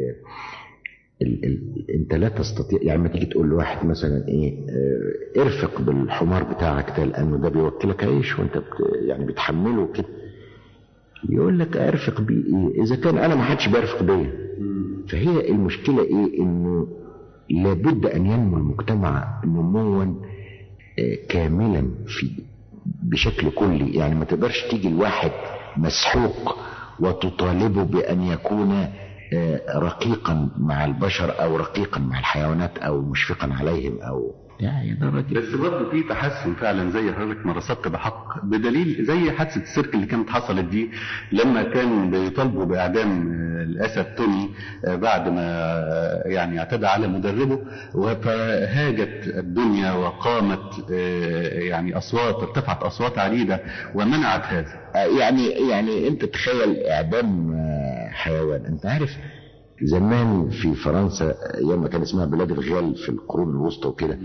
[SPEAKER 2] ال ال انت لا تستطيع يعني ما تيجي تقول لواحد مثلا ايه اه ارفق بالحمار بتاعك ده لانه ده بيوكلك عيش وانت بت يعني بتحمله كده يقول لك ارفق بيه ايه اذا كان انا ما حدش بيرفق بيا فهي المشكله ايه انه لابد ان ينمو المجتمع نموا اه كاملا في بشكل كلي يعني ما تقدرش تيجي الواحد مسحوق وتطالبه بان يكون رقيقا مع البشر او رقيقا مع الحيوانات او مشفقا عليهم او
[SPEAKER 3] يعني ده راجل بس برضه في تحسن فعلا زي حضرتك ما رصدت بحق بدليل زي حادثه السيرك اللي كانت حصلت دي لما كان بيطالبوا باعدام الاسد توني بعد ما يعني اعتدى على مدربه فهاجت الدنيا وقامت يعني اصوات ارتفعت اصوات عديده ومنعت هذا
[SPEAKER 2] يعني يعني انت تخيل اعدام حيوان انت عارف زمان في فرنسا ايام ما كان اسمها بلاد الغال في القرون الوسطى وكده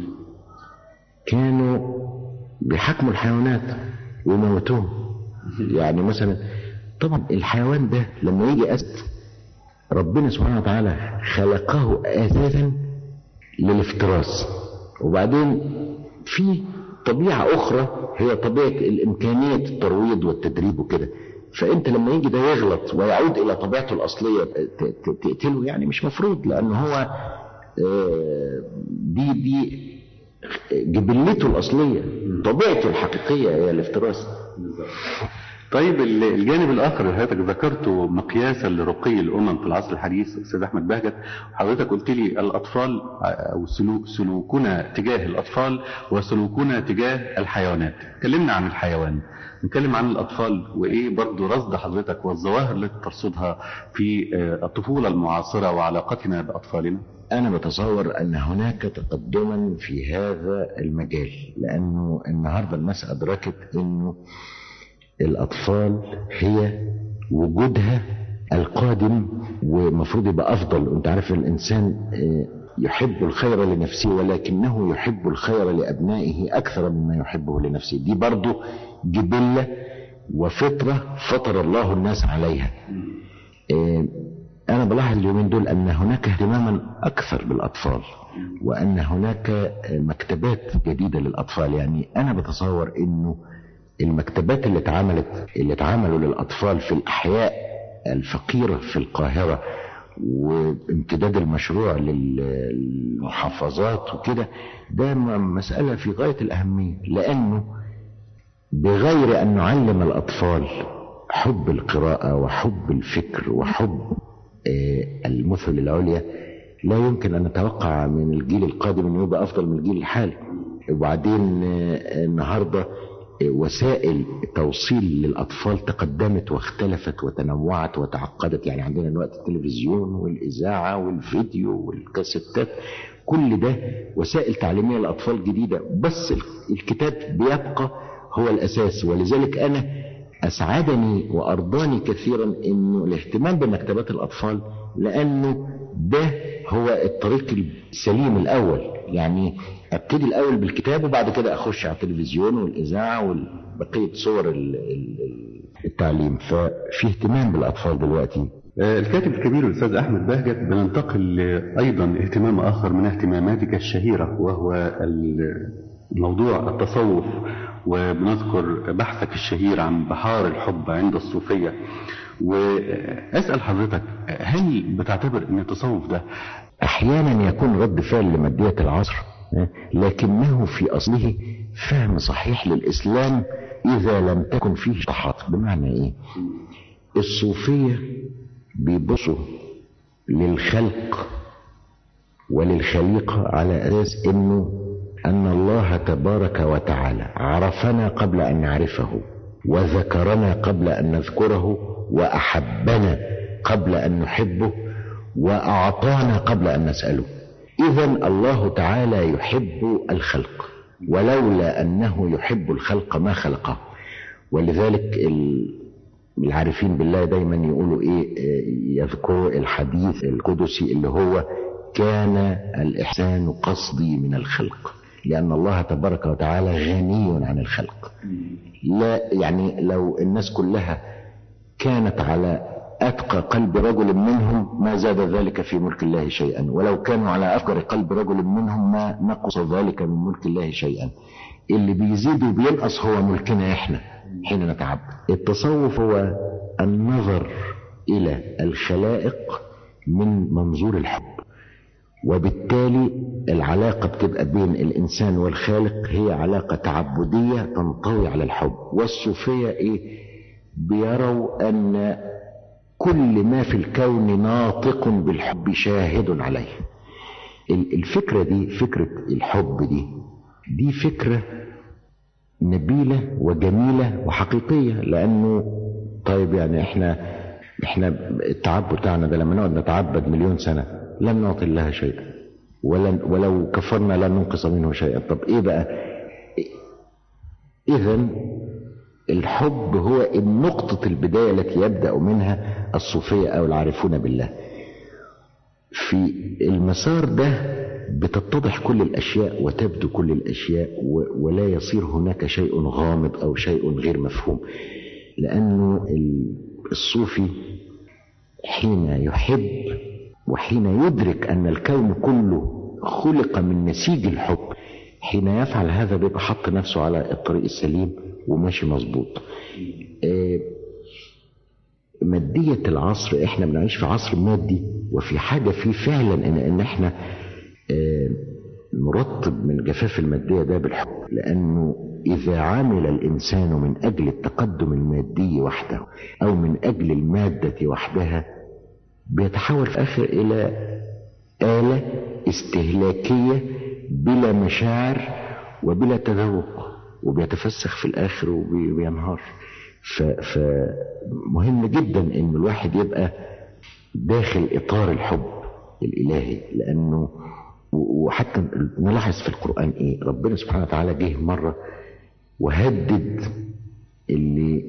[SPEAKER 2] كانوا بيحكموا الحيوانات ويموتوهم يعني مثلا طبعا الحيوان ده لما يجي اسد ربنا سبحانه وتعالى خلقه اساسا للافتراس وبعدين في طبيعه اخرى هي طبيعه الامكانيه الترويض والتدريب وكده فانت لما يجي ده يغلط ويعود الى طبيعته الاصليه تقتله يعني مش مفروض لان هو دي دي جبلته الاصليه طبيعته الحقيقيه هي الافتراس
[SPEAKER 3] طيب الجانب الاخر اللي حضرتك ذكرته مقياسا لرقي الامم في العصر الحديث استاذ احمد بهجت حضرتك قلت لي الاطفال او سلوك سلوكنا تجاه الاطفال وسلوكنا تجاه الحيوانات اتكلمنا عن الحيوان نتكلم عن الأطفال وإيه برضو رصد حضرتك والظواهر التي ترصدها في الطفولة المعاصرة وعلاقتنا بأطفالنا
[SPEAKER 2] أنا بتصور أن هناك تقدما في هذا المجال لأنه النهاردة الناس أدركت أنه الأطفال هي وجودها القادم ومفروض يبقى أفضل أنت عارف الإنسان يحب الخير لنفسه ولكنه يحب الخير لأبنائه أكثر مما يحبه لنفسه دي برضه جبلة وفطرة فطر الله الناس عليها أنا بلاحظ اليومين دول أن هناك اهتماما أكثر بالأطفال وأن هناك مكتبات جديدة للأطفال يعني أنا بتصور أنه المكتبات اللي اتعملت اللي اتعملوا للأطفال في الأحياء الفقيرة في القاهرة وامتداد المشروع للمحافظات وكده ده مسألة في غاية الأهمية لأنه بغير أن نعلم الأطفال حب القراءة وحب الفكر وحب المثل العليا لا يمكن أن نتوقع من الجيل القادم أنه يبقى أفضل من الجيل الحالي وبعدين النهاردة وسائل توصيل للأطفال تقدمت واختلفت وتنوعت وتعقدت يعني عندنا دلوقتي التلفزيون والإذاعة والفيديو والكاسيتات كل ده وسائل تعليمية للأطفال جديدة بس الكتاب بيبقى هو الأساس ولذلك أنا أسعدني وأرضاني كثيرا أنه الاهتمام بمكتبات الأطفال لأنه ده هو الطريق السليم الأول يعني ابتدي الاول بالكتاب وبعد كده اخش على التلفزيون والاذاعه وبقيه صور التعليم ففي اهتمام بالاطفال دلوقتي
[SPEAKER 3] الكاتب الكبير الاستاذ احمد بهجت بننتقل ايضا اهتمام اخر من اهتماماتك الشهيره وهو موضوع التصوف وبنذكر بحثك الشهير عن بحار الحب عند الصوفيه واسال حضرتك هل بتعتبر ان التصوف ده
[SPEAKER 2] احيانا يكون رد فعل لماديه العصر لكنه في أصله فهم صحيح للإسلام إذا لم تكن فيه شطحات بمعنى إيه الصوفية بيبصوا للخلق وللخليقة على أساس أنه أن الله تبارك وتعالى عرفنا قبل أن نعرفه وذكرنا قبل أن نذكره وأحبنا قبل أن نحبه وأعطانا قبل أن نسأله إذا الله تعالى يحب الخلق ولولا أنه يحب الخلق ما خلقه ولذلك العارفين بالله دايما يقولوا إيه يذكروا الحديث القدسي اللي هو كان الإحسان قصدي من الخلق لأن الله تبارك وتعالى غني عن الخلق لا يعني لو الناس كلها كانت على أتقى قلب رجل منهم ما زاد ذلك في ملك الله شيئا ولو كانوا على أفجر قلب رجل منهم ما نقص ذلك من ملك الله شيئا اللي بيزيد وبينقص هو ملكنا احنا حين نتعبد التصوف هو النظر إلى الخلائق من منظور الحب وبالتالي العلاقة بتبقى بين الإنسان والخالق هي علاقة تعبدية تنطوي على الحب والصوفية إيه بيروا أن كل ما في الكون ناطق بالحب شاهد عليه الفكرة دي فكرة الحب دي دي فكرة نبيلة وجميلة وحقيقية لأنه طيب يعني احنا احنا التعبد بتاعنا ده لما نقعد نتعبد مليون سنة لن نعطي الله شيئا ولن ولو كفرنا لن ننقص منه شيئا طب ايه بقى اذا الحب هو النقطة البداية التي يبدأ منها الصوفية أو العارفون بالله في المسار ده بتتضح كل الأشياء وتبدو كل الأشياء ولا يصير هناك شيء غامض أو شيء غير مفهوم لأنه الصوفي حين يحب وحين يدرك أن الكون كله خلق من نسيج الحب حين يفعل هذا بيبقى حط نفسه على الطريق السليم وماشي مظبوط مادية العصر احنا بنعيش في عصر مادي وفي حاجة فيه فعلا ان, إن احنا نرطب من جفاف المادية ده بالحب لأنه إذا عمل الإنسان من أجل التقدم المادي وحده أو من أجل المادة وحدها بيتحول في الآخر إلى آلة استهلاكية بلا مشاعر وبلا تذوق وبيتفسخ في الآخر وبينهار فمهم جدا إن الواحد يبقى داخل إطار الحب الإلهي لأنه وحتى نلاحظ في القرآن إيه ربنا سبحانه وتعالى جه مرة وهدد اللي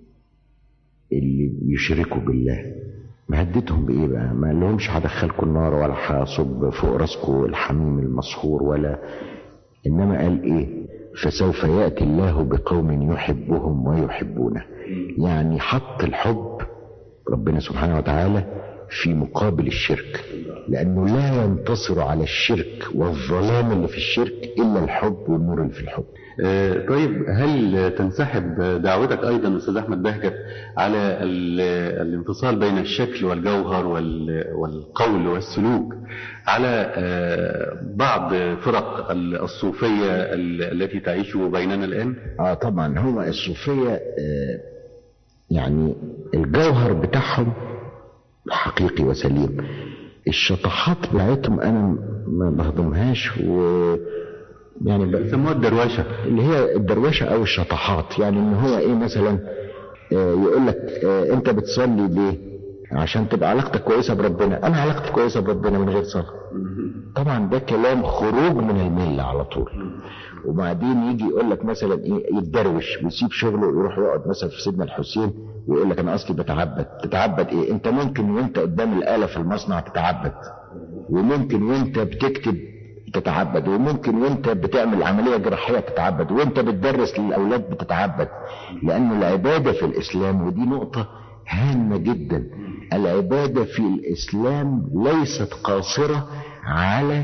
[SPEAKER 2] اللي يشركوا بالله مهددهم بإيه بقى ما لهمش هدخلكم النار ولا هصب فوق راسكم الحميم المسحور ولا إنما قال إيه فسوف يأتي الله بقوم يحبهم ويحبونه يعني حط الحب ربنا سبحانه وتعالى في مقابل الشرك لأنه لا ينتصر على الشرك والظلام اللي في الشرك إلا الحب والنور اللي في الحب
[SPEAKER 3] آه طيب هل تنسحب دعوتك أيضا أستاذ أحمد بهجت على الانفصال بين الشكل والجوهر والقول والسلوك على آه بعض فرق الصوفية التي تعيش بيننا الآن؟
[SPEAKER 2] آه طبعا هو الصوفية آه يعني الجوهر بتاعهم حقيقي وسليم الشطحات بتاعتهم انا ما بهضمهاش و يعني
[SPEAKER 3] بيسموها الدروشه
[SPEAKER 2] اللي هي الدروشه او الشطحات يعني ان هو ايه مثلا آه يقول لك آه انت بتصلي ليه عشان تبقى علاقتك كويسه بربنا انا علاقتي كويسه بربنا من غير صلاه طبعا ده كلام خروج من المله على طول وبعدين يجي يقول لك مثلا ايه يتدروش ويسيب شغله ويروح يقعد مثلا في سيدنا الحسين ويقول لك انا اصلي بتعبد تتعبد ايه انت ممكن وانت قدام الاله في المصنع تتعبد وممكن وانت بتكتب تتعبد وممكن وانت بتعمل عمليه جراحيه تتعبد وانت بتدرس للاولاد بتتعبد لان العباده في الاسلام ودي نقطه هامه جدا العباده في الاسلام ليست قاصره على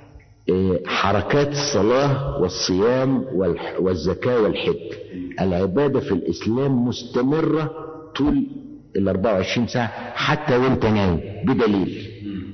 [SPEAKER 2] حركات الصلاة والصيام والزكاة والحج العبادة في الإسلام مستمرة طول ال 24 ساعة حتى وانت نايم بدليل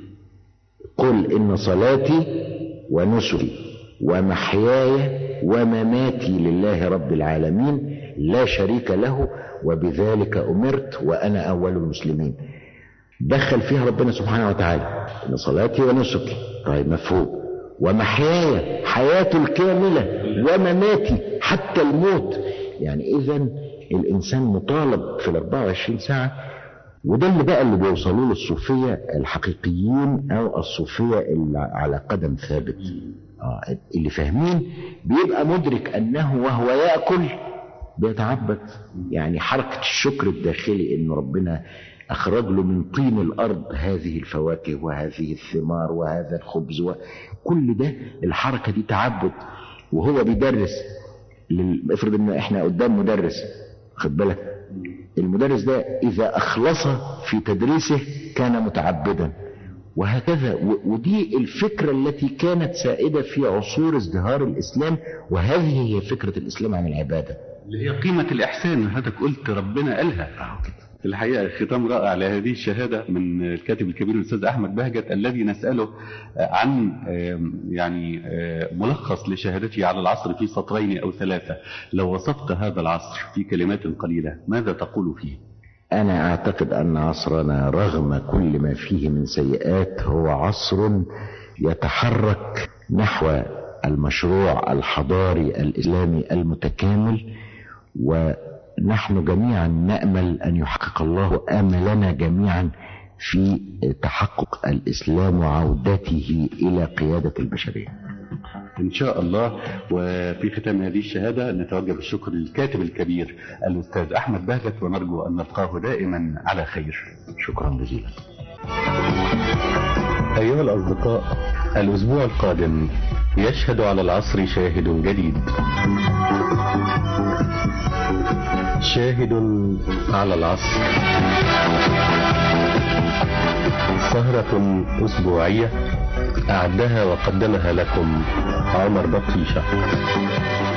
[SPEAKER 2] قل إن صلاتي ونسكي ومحياي ومماتي لله رب العالمين لا شريك له وبذلك أمرت وأنا أول المسلمين دخل فيها ربنا سبحانه وتعالى إن صلاتي ونسكي طيب مفهوم ومحياي حياته الكاملة ومماتي حتى الموت يعني إذا الإنسان مطالب في ال 24 ساعة وده اللي بقى اللي بيوصلوا له الصوفيه الحقيقيين او الصوفيه اللي على قدم ثابت آه اللي فاهمين بيبقى مدرك انه وهو ياكل بيتعبد يعني حركه الشكر الداخلي ان ربنا اخرج له من طين الارض هذه الفواكه وهذه الثمار وهذا الخبز وكل ده الحركه دي تعبد وهو بيدرس لل... افرض ان احنا قدام مدرس خد بالك المدرس ده اذا اخلص في تدريسه كان متعبدا وهكذا و... ودي الفكرة التي كانت سائدة في عصور ازدهار الإسلام وهذه هي فكرة الإسلام عن العبادة
[SPEAKER 3] اللي هي قيمة الإحسان هذا قلت ربنا قالها في الحقيقة ختام رائع لهذه الشهادة من الكاتب الكبير الأستاذ أحمد بهجت الذي نسأله عن يعني ملخص لشهادته على العصر في سطرين أو ثلاثة لو وصفت هذا العصر في كلمات قليلة ماذا تقول فيه؟
[SPEAKER 2] أنا أعتقد أن عصرنا رغم كل ما فيه من سيئات هو عصر يتحرك نحو المشروع الحضاري الإسلامي المتكامل ونحن جميعا نأمل أن يحقق الله آملنا جميعا في تحقق الإسلام وعودته إلى قيادة البشرية
[SPEAKER 3] إن شاء الله وفي ختام هذه الشهادة نتوجه بالشكر للكاتب الكبير الأستاذ أحمد بهجت ونرجو أن نلقاه دائما على خير
[SPEAKER 2] شكرا جزيلا
[SPEAKER 1] أيها الأصدقاء الأسبوع القادم يشهد على العصر شاهد جديد شاهد على العصر سهرة أسبوعية أعدها وقدمها لكم عمر بطيشة